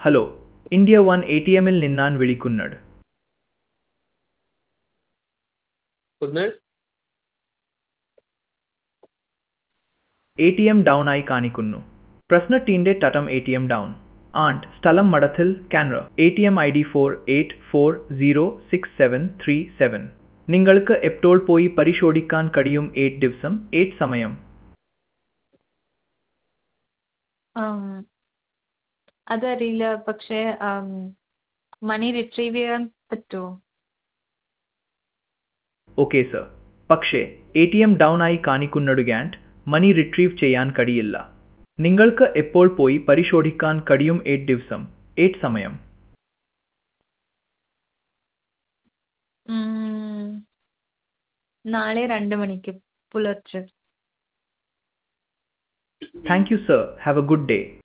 hello India one A T എമ്മിൽ നിന്നാണ് വിളിക്കുന്നത് ഒന്ന് എ ടി എം ഡൗൺ ആയി കാണിക്കുന്നു പ്രശ്നത്തിന്റെ തട്ടം A T M down and സ്ഥലം മഠത്തിൽ Canara A T M I D four eight four zero six seven three seven നിങ്ങൾക്ക് എപ്പോൾ പോയി പരിശോധിക്കാൻ കഴിയും എയ്റ്റ് ദിവസം എയ്റ്റ് സമയം ആം, അതറിയില്ല പക്ഷേ മണി റിട്രീവ് ചെയ്യാൻ പറ്റുമോ ഓക്കെ സർ പക്ഷേ എ ടി എം ഡൗൺ ആയി കാണിക്കുന്നതുകൊണ്ട് മണി റിട്രീവ് ചെയ്യാൻ കഴിയില്ല നിങ്ങൾക്ക് എപ്പോൾ പോയി പരിശോധിക്കാൻ കഴിയും എയ്റ്റ് ദിവസം എയ്റ്റ് സമയം ഉം, നാളെ രണ്ട് മണിക്ക് പുലർച്ചെ thank you sir have a good day